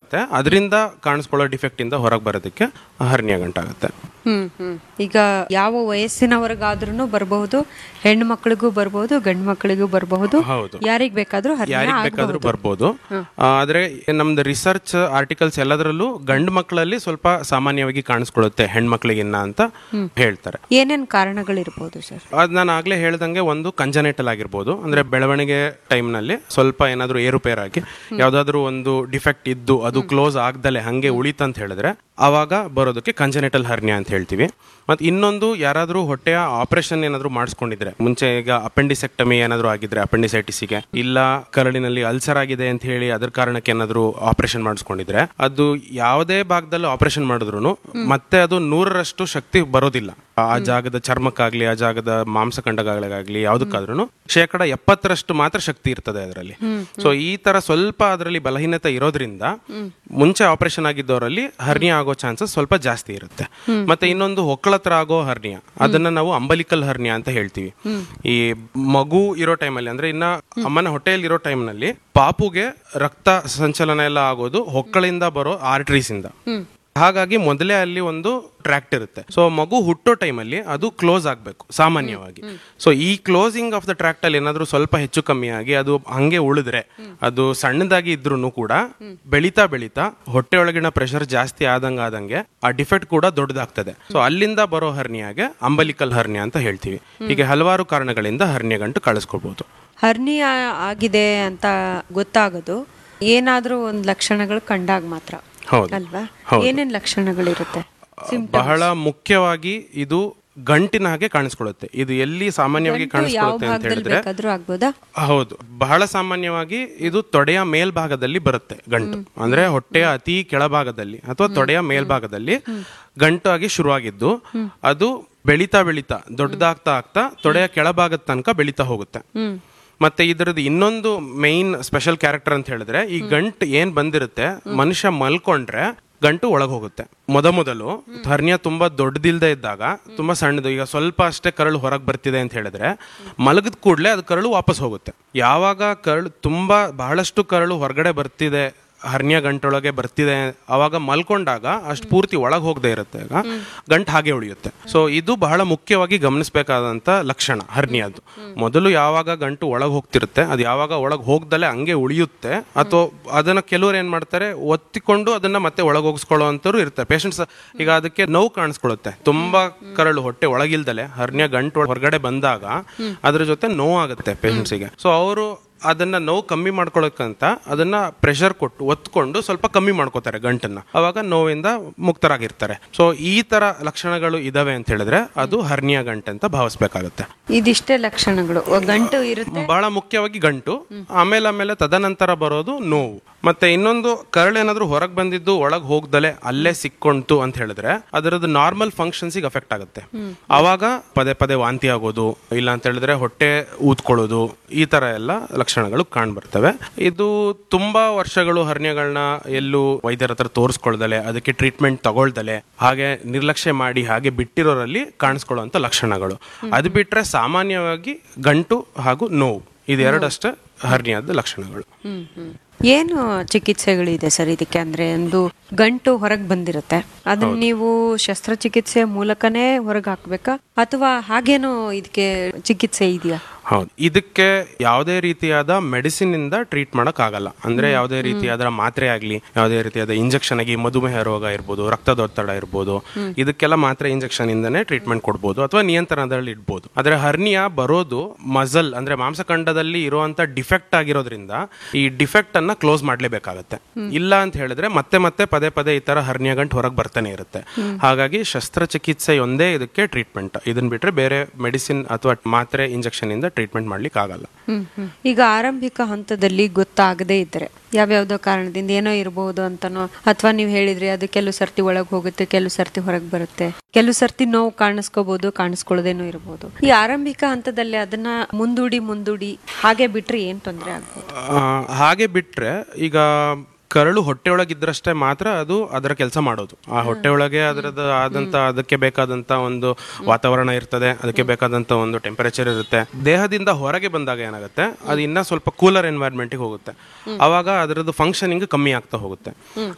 ಆಗುತ್ತೆ ಅದರಿಂದ ಕಾಣಿಸ್ಕೊಳ್ಳೋ ಡಿಫೆಕ್ಟ್ ಇಂದ ಹೊರಗೆ ಬರೋದಕ್ಕೆ ಹರ್ನಿಯ ಗಂಟಾಗುತ್ತೆ ಹ್ಮ್ ಹ್ಮ್ ಈಗ ಯಾವ ವಯಸ್ಸಿನವರೆಗಾದ್ರೂ ಬರಬಹುದು ಹೆಣ್ಣು ಮಕ್ಕಳಿಗೂ ಬರಬಹುದು ಗಂಡು ಮಕ್ಕಳಿಗೂ ಬರಬಹುದು ಹೌದು. ಯಾರಿಗ್ ಬೇಕಾದ್ರೂ ಹರ್ನಿಯ ಯಾರಿಗೆ ಬೇಕಾದ್ರೂ ಬರ್ಬೋದು ಆ, ಆದ್ರೆ ನಮ್ದು ರಿಸರ್ಚ್ ಆರ್ಟಿಕಲ್ಸ್ ಎಲ್ಲದರಲ್ಲೂ ಗಂಡು ಮಕ್ಕಳಲ್ಲಿ ಸ್ವಲ್ಪ ಸಾಮಾನ್ಯವಾಗಿ ಕಾಣಿಸ್ಕೊಳ್ಳುತ್ತೆ ಹೆಣ್ಮಕ್ಳಿಗಿನ್ನ ಅಂತ ಹೇಳ್ತಾರೆ ಏನೇನ್ ಕಾರಣಗಳಿರ್ಬೋದು ಸರ್ ಅದ್ ನಾನು ಆಗ್ಲೇ ಹೇಳ್ದಂಗೆ ಒಂದು ಕಂಜನೆಟಲ್ ಆಗಿರ್ಬೋದು ಅಂದ್ರೆ ಬೆಳವಣಿಗೆ ಟೈಮ್ನಲ್ಲಿ ಸ್ವಲ್ಪ ಏನಾದ್ರೂ ಏರುಪೇರಾಗಿ ಯಾವ್ದಾದ್ರು ಒಂದು ಡಿಫೆಕ್ಟ್ ಇದ್ದು ಅದು ಕ್ಲೋಸ್ ಆಗ್ದಲೆ ಹಂಗೆ ಉಳಿತಂತ ಹೇಳಿದ್ರೆ ಅವಾಗ ಬರೋದಕ್ಕೆ ಕಂಜನೆಟಲ್ ಹರ್ನಿಯಾ ಅಂತ ಹೇಳ್ತೀವಿ ಮತ್ತೆ ಇನ್ನೊಂದು ಯಾರಾದ್ರೂ ಹೊಟ್ಟೆಯ ಆಪರೇಷನ್ ಏನಾದ್ರೂ ಮಾಡಿಸ್ಕೊಂಡಿದ್ರೆ ಮುಂಚೆ ಈಗ ಅಪೆಂಡಿಸೆಕ್ಟಮಿ ಏನಾದ್ರೂ ಆಗಿದ್ರೆ ಅಪೆಂಡಿಸೈಟಿಸ್ಗೆ ಇಲ್ಲ ಕರಳಿನಲ್ಲಿ ಅಲ್ಸರ್ ಆಗಿದೆ ಅಂತ ಹೇಳಿ ಅದ್ರ ಕಾರಣಕ್ಕೆ ಏನಾದ್ರೂ ಆಪರೇಷನ್ ಮಾಡಿಸ್ಕೊಂಡಿದ್ರೆ ಅದು ಯಾವುದೇ ಭಾಗದಲ್ಲಿ ಆಪರೇಷನ್ ಮಾಡಿದ್ರು ಮತ್ತೆ ಅದು ನೂರರಷ್ಟು ಶಕ್ತಿ ಬರೋದಿಲ್ಲ ಆ ಜಾಗದ ಚರ್ಮಕ್ಕಾಗ್ಲಿ ಆ ಜಾಗದ ಮಾಂಸಖಂಡಗಳಾಗ್ಲಿ ಯಾವ್ದಕ್ಕಾದ್ರೂ ಶೇಕಡ ಎಪ್ಪತ್ತರಷ್ಟು ಮಾತ್ರ ಶಕ್ತಿ ಇರ್ತದೆ ಅದರಲ್ಲಿ ಸೊ ಈ ತರ ಸ್ವಲ್ಪ ಅದರಲ್ಲಿ ಬಲಹೀನತೆ ಇರೋದ್ರಿಂದ ಮುಂಚೆ ಆಪರೇಷನ್ ಆಗಿದ್ದವರಲ್ಲಿ ಹರ್ನಿಯಾ ಆಗೋ ಚಾನ್ಸಸ್ ಸ್ವಲ್ಪ ಜಾಸ್ತಿ ಇರುತ್ತೆ ಮತ್ತೆ ಇನ್ನೊಂದು ಹೊಕ್ಕಳತ್ರ ಆಗೋ ಹರ್ನಿಯಾ ಅದನ್ನ ನಾವು ಅಂಬಲಿಕಲ್ ಹರ್ನಿಯಾ ಅಂತ ಹೇಳ್ತೀವಿ ಈ ಮಗು ಇರೋ ಟೈಮಲ್ಲಿ ಅಂದ್ರೆ ಇನ್ನ ಅಮ್ಮನ ಹೊಟ್ಟೆಯಲ್ಲಿ ಇರೋ ಟೈಮ್ನಲ್ಲಿ ಪಾಪುಗೆ ರಕ್ತ ಸಂಚಲನ ಎಲ್ಲ ಆಗೋದು ಹೊಕ್ಕಳಿಂದ ಬರೋ ಆರ್ಟರೀಸ್ ಇಂದ ಹಾಗಾಗಿ ಮೊದಲೇ ಅಲ್ಲಿ ಒಂದು ಟ್ರ್ಯಾಕ್ಟ್ ಇರುತ್ತೆ ಸೊ ಮಗು ಹುಟ್ಟೋ ಟೈಮಲ್ಲಿ ಅದು ಕ್ಲೋಸ್ ಆಗಬೇಕು ಸಾಮಾನ್ಯವಾಗಿ ಸೊ ಈ ಕ್ಲೋಸಿಂಗ್ ಆಫ್ ದ ಟ್ರ್ಯಾಕ್ಟ್ ಅಲ್ಲಿ ಏನಾದ್ರೂ ಸ್ವಲ್ಪ ಹೆಚ್ಚು ಕಮ್ಮಿ ಆಗಿ ಅದು ಹಂಗೆ ಉಳಿದ್ರೆ ಅದು ಸಣ್ಣದಾಗಿ ಇದ್ರೂ ಕೂಡ ಬೆಳೀತಾ ಬೆಳೀತಾ ಹೊಟ್ಟೆ ಒಳಗಿನ ಪ್ರೆಷರ್ ಜಾಸ್ತಿ ಆದಂಗ ಆದಂಗೆ ಆ ಡಿಫೆಕ್ಟ್ ಕೂಡ ದೊಡ್ಡದಾಗ್ತದೆ ಸೊ ಅಲ್ಲಿಂದ ಬರೋ ಹರ್ನಿಯಾಗೆ ಅಂಬಲಿಕಲ್ ಹರ್ನಿಯಾ ಅಂತ ಹೇಳ್ತೀವಿ ಹೀಗೆ ಹಲವಾರು ಕಾರಣಗಳಿಂದ ಹರ್ನಿಯ ಗಂಟು ಕಳಿಸ್ಕೊಳ್ಬಹುದು ಹರ್ನಿಯ ಆಗಿದೆ ಅಂತ ಗೊತ್ತಾಗೋದು ಏನಾದ್ರೂ ಒಂದ್ ಲಕ್ಷಣಗಳು ಕಂಡಾಗ ಮಾತ್ರ ಹೌದು ಅಲ್ವಾ ಏನೇನ್ ಲಕ್ಷಣಗಳಿರುತ್ತೆ ಬಹಳ ಮುಖ್ಯವಾಗಿ ಇದು ಗಂಟಿನ ಹಾಗೆ ಕಾಣಿಸ್ಕೊಳ್ಳುತ್ತೆ ಇದು ಎಲ್ಲಿ ಸಾಮಾನ್ಯವಾಗಿ ಯಾವ ಕಾಣಿಸ್ಕೊಳ್ಳುತ್ತೆ ಅಂತ ಭಾಗದಲ್ಲಿ ಹೇಳಿದ್ರೆ ಬೇಕಾದ್ರೂ ಆಗ್ಬೋದಾ ಹೌದು ಬಹಳ ಸಾಮಾನ್ಯವಾಗಿ ಇದು ತೊಡೆಯ ಮೇಲ್ಭಾಗದಲ್ಲಿ ಬರುತ್ತೆ ಗಂಟು ಅಂದ್ರೆ ಹೊಟ್ಟೆಯ ಅತಿ ಕೆಳಭಾಗದಲ್ಲಿ ಅಥವಾ ತೊಡೆಯ ಮೇಲ್ಭಾಗದಲ್ಲಿ ಗಂಟು ಆಗಿ ಶುರುವಾಗಿದ್ದು ಅದು ಬೆಳೀತಾ ಬೆಳೀತಾ ದೊಡ್ಡದಾಗ್ತಾ ಆಗ್ತಾ ತೊಡೆಯ ಕೆಳಭಾಗದ ತನಕ ಬೆಳೀತಾ ಹೋಗುತ್ತೆ ಮತ್ತೆ ಇದರದ್ದು ಇನ್ನೊಂದು ಮೈನ್ ಸ್ಪೆಷಲ್ ಕ್ಯಾರೆಕ್ಟರ್ ಅಂತ ಹೇಳಿದ್ರೆ ಈ ಗಂಟು ಏನ್ ಬಂದಿರುತ್ತೆ ಮನುಷ್ಯ ಮಲ್ಕೊಂಡ್ರೆ ಗಂಟು ಒಳಗೆ ಹೋಗುತ್ತೆ ಮೊದಮೊದಲು ಹರ್ನಿಯ ತುಂಬಾ ದೊಡ್ಡದಿಲ್ದೇ ಇದ್ದಾಗ ತುಂಬಾ ಸಣ್ಣದು ಈಗ ಸ್ವಲ್ಪ ಅಷ್ಟೇ ಕರಳು ಹೊರಗೆ ಬರ್ತಿದೆ ಅಂತ ಹೇಳಿದ್ರೆ ಮಲಗಿದ ಕೂಡಲೇ ಅದು ಕರಳು ವಾಪಸ್ ಹೋಗುತ್ತೆ ಯಾವಾಗ ಕರಳು ತುಂಬಾ ಬಹಳಷ್ಟು ಕರಳು ಹೊರಗಡೆ ಬರ್ತಿದೆ ಹರ್ನಿಯ ಗಂಟೊಳಗೆ ಬರ್ತಿದೆ ಅವಾಗ ಮಲ್ಕೊಂಡಾಗ ಅಷ್ಟು ಪೂರ್ತಿ ಒಳಗೆ ಹೋಗದೆ ಇರುತ್ತೆ ಆಗ ಗಂಟು ಹಾಗೆ ಉಳಿಯುತ್ತೆ ಸೊ ಇದು ಬಹಳ ಮುಖ್ಯವಾಗಿ ಗಮನಿಸಬೇಕಾದಂತ ಲಕ್ಷಣ ಹರ್ನಿಯದ್ದು ಮೊದಲು ಯಾವಾಗ ಗಂಟು ಒಳಗೆ ಹೋಗ್ತಿರುತ್ತೆ ಅದು ಯಾವಾಗ ಒಳಗೆ ಹೋಗ್ದಲೆ ಹಂಗೆ ಉಳಿಯುತ್ತೆ ಅಥವಾ ಅದನ್ನ ಕೆಲವರು ಏನ್ ಮಾಡ್ತಾರೆ ಒತ್ತಿಕೊಂಡು ಅದನ್ನ ಮತ್ತೆ ಒಳಗೆ ಹೋಗಿಸ್ಕೊಳ್ಳೋ ಅಂತವ್ರು ಇರ್ತಾರೆ ಪೇಷಂಟ್ಸ್ ಈಗ ಅದಕ್ಕೆ ನೋವು ಕಾಣಿಸ್ಕೊಳ್ಳುತ್ತೆ ತುಂಬಾ ಕರಳು ಹೊಟ್ಟೆ ಒಳಗಿಲ್ದಲೆ ಹರ್ನಿಯ ಗಂಟು ಹೊರಗಡೆ ಬಂದಾಗ ಅದ್ರ ಜೊತೆ ನೋವಾಗುತ್ತೆ ಪೇಷಂಟ್ಸಿಗೆ ಸೊ ಅವರು ಅದನ್ನ ನೋವು ಕಮ್ಮಿ ಮಾಡ್ಕೊಳಕ್ಕಂತ ಅದನ್ನ ಪ್ರೆಷರ್ ಕೊಟ್ಟು ಒತ್ಕೊಂಡು ಸ್ವಲ್ಪ ಕಮ್ಮಿ ಮಾಡ್ಕೋತಾರೆ ಗಂಟನ್ನ ಅವಾಗ ನೋವಿಂದ ಮುಕ್ತರಾಗಿರ್ತಾರೆ ಸೊ ಈ ತರ ಲಕ್ಷಣಗಳು ಇದಾವೆ ಅಂತ ಹೇಳಿದ್ರೆ ಅದು ಹರ್ನಿಯ ಗಂಟೆ ಅಂತ ಭಾವಿಸ್ಬೇಕಾಗುತ್ತೆ ಇದಿಷ್ಟೇ ಲಕ್ಷಣಗಳು ಒ- ಗಂಟು ಇರುತ್ತೆ ಬಹಳ ಮುಖ್ಯವಾಗಿ ಗಂಟು ಆಮೇಲೆ ಆಮೇಲೆ ತದನಂತರ ಬರೋದು ನೋವು ಮತ್ತೆ ಇನ್ನೊಂದು ಕರಳೇನಾದ್ರೂ ಹೊರಗೆ ಬಂದಿದ್ದು ಒಳಗೆ ಹೋಗ್ದಲೆ ಅಲ್ಲೇ ಸಿಕ್ಕೊಂತು ಅಂತ ಹೇಳಿದ್ರೆ ಅದರದ್ದು ನಾರ್ಮಲ್ ಫಂಕ್ಷನ್ಸಿಗೆ ಅಫೆಕ್ಟ್ ಆಗುತ್ತೆ ಅವಾಗ ಪದೇ ಪದೇ ವಾಂತಿ ಆಗೋದು ಇಲ್ಲ ಅಂತ ಹೇಳಿದ್ರೆ ಹೊಟ್ಟೆ ಊದ್ಕೊಳ್ಳೋದು ಈ ತರ ಎಲ್ಲ ಲಕ್ಷಣಗಳು ಕಾಣ್ ಬರ್ತವೆ ಇದು ತುಂಬಾ ವರ್ಷಗಳು ಹರ್ನಿಯಗಳನ್ನ ಎಲ್ಲೂ ವೈದ್ಯರ ಹತ್ರ ತೋರಿಸ್ಕೊಳ್ದಲೆ ಅದಕ್ಕೆ ಟ್ರೀಟ್ಮೆಂಟ್ ತಗೊಳ್ದಲೆ ಹಾಗೆ ನಿರ್ಲಕ್ಷ್ಯ ಮಾಡಿ ಹಾಗೆ ಬಿಟ್ಟಿರೋರಲ್ಲಿ ಕಾಣಿಸ್ಕೊಳ್ಳುವಂತ ಲಕ್ಷಣಗಳು ಅದು ಬಿಟ್ರೆ ಸಾಮಾನ್ಯವಾಗಿ ಗಂಟು ಹಾಗೂ ನೋವು ಇದೆರಡಷ್ಟೇ ಹರ್ನಿಯಾದ ಲಕ್ಷಣಗಳು ಹ್ಮ್ ಹ್ಮ್ ಏನು ಚಿಕಿತ್ಸೆಗಳಿದೆ ಸರ್ ಇದಕ್ಕೆ ಅಂದ್ರೆ ಒಂದು ಗಂಟು ಹೊರಗೆ ಬಂದಿರುತ್ತೆ ಅದನ್ನ ನೀವು ಶಸ್ತ್ರಚಿಕಿತ್ಸೆ ಮೂಲಕನೇ ಹೊರಗೆ ಹಾಕ್ಬೇಕಾ ಅಥವಾ ಹಾಗೇನೋ ಇದಕ್ಕೆ ಚಿಕಿತ್ಸೆ ಇದೆಯಾ ಹೌದು ಇದಕ್ಕೆ ಯಾವುದೇ ರೀತಿಯಾದ ಮೆಡಿಸಿನ್ ಇಂದ ಟ್ರೀಟ್ ಮಾಡಕ್ ಆಗಲ್ಲ ಅಂದ್ರೆ ಯಾವುದೇ ರೀತಿಯಾದ ಮಾತ್ರೆ ಆಗ್ಲಿ ಯಾವುದೇ ರೀತಿಯಾದ ಇಂಜೆಕ್ಷನ್ ಆಗಿ ಮಧುಮೇಹ ರೋಗ ಇರ್ಬೋದು ರಕ್ತದೊತ್ತಡ ಇರ್ಬೋದು ಇದಕ್ಕೆಲ್ಲ ಮಾತ್ರೆ ಇಂಜೆಕ್ಷನ್ ಇಂದನೇ ಟ್ರೀಟ್ಮೆಂಟ್ ಕೊಡ್ಬೋದು ಅಥವಾ ನಿಯಂತ್ರಣದಲ್ಲಿ ಇಡ್ಬೋದು ಆದ್ರೆ ಹರ್ನಿಯಾ ಬರೋದು ಮಜಲ್ ಅಂದ್ರೆ ಮಾಂಸಖಂಡದಲ್ಲಿ ಇರುವಂತ ಡಿಫೆಕ್ಟ್ ಆಗಿರೋದ್ರಿಂದ ಈ ಡಿಫೆಕ್ಟ್ ಅನ್ನ ಕ್ಲೋಸ್ ಮಾಡ್ಲೇಬೇಕಾಗತ್ತೆ ಇಲ್ಲ ಅಂತ ಹೇಳಿದ್ರೆ ಮತ್ತೆ ಮತ್ತೆ ಪದೇ ಪದೇ ಈ ತರ ಹರ್ನಿಯಾ ಗಂಟು ಹೊರಗೆ ಬರ್ತಾನೆ ಇರುತ್ತೆ ಹಾಗಾಗಿ ಶಸ್ತ್ರಚಿಕಿತ್ಸೆ ಒಂದೇ ಇದಕ್ಕೆ ಟ್ರೀಟ್ಮೆಂಟ್ ಇದನ್ನ ಬಿಟ್ರೆ ಬೇರೆ ಮೆಡಿಸಿನ್ ಅಥವಾ ಮಾತ್ರೆ ಇಂಜೆಕ್ಷನ್ ಇಂದ ಟ್ರೀಟ್ಮೆಂಟ್ ಮಾಡ್ಲಿಕ್ಕೆ ಆಗಲ್ಲ ಹ್ಮ್ ಹ್ಮ್. ಈಗ ಆರಂಭಿಕ ಹಂತದಲ್ಲಿ ಗೊತ್ತಾಗದೇ ಇದ್ರೆ ಯಾವ್ಯಾವ್ದೋ ಕಾರಣದಿಂದ ಏನೋ ಇರಬಹುದು ಅಂತನೋ ಅಥವಾ ನೀವು ಹೇಳಿದ್ರಿ ಅದು ಕೆಲವು ಸರ್ತಿ ಒಳಗ್ ಹೋಗುತ್ತೆ ಕೆಲವು ಸರ್ತಿ ಹೊರಗೆ ಬರುತ್ತೆ ಕೆಲವು ಸರ್ತಿ ನೋವು ಕಾಣಿಸ್ಕೋಬಹುದು ಕಾಣಿಸ್ಕೊಳ್ಳೋದೇನೋ ಇರಬಹುದು ಈ ಆರಂಭಿಕ ಹಂತದಲ್ಲಿ ಅದನ್ನ ಮುಂದೂಡಿ ಮುಂದೂಡಿ ಹಾಗೆ ಬಿಟ್ರೆ ಏನ್ ತೊಂದರೆ ಆಗ್ಬೋದು ಆ, ಹಾಗೆ ಬಿಟ್ರೆ ಈಗ ಕರಳು ಹೊಟ್ಟೆ ಒಳಗಿದ್ರಷ್ಟೇ ಮಾತ್ರ ಅದು ಅದರ ಕೆಲಸ ಮಾಡೋದು ಆ ಹೊಟ್ಟೆ ಒಳಗೆ ಅದರದ್ದು ಆದಂತ ಅದಕ್ಕೆ ಬೇಕಾದಂತ ಒಂದು ವಾತಾವರಣ ಇರ್ತದೆ ಅದಕ್ಕೆ ಬೇಕಾದಂತ ಒಂದು ಟೆಂಪರೇಚರ್ ಇರುತ್ತೆ ದೇಹದಿಂದ ಹೊರಗೆ ಬಂದಾಗ ಏನಾಗುತ್ತೆ ಅದು ಇನ್ನ ಸ್ವಲ್ಪ ಕೂಲರ್ ಎನ್ವೈರ್ಮೆಂಟ್ಗೆ ಹೋಗುತ್ತೆ ಅವಾಗ ಅದರದ್ದು ಫಂಕ್ಷನಿಂಗ್ ಕಮ್ಮಿ ಆಗ್ತಾ ಹೋಗುತ್ತೆ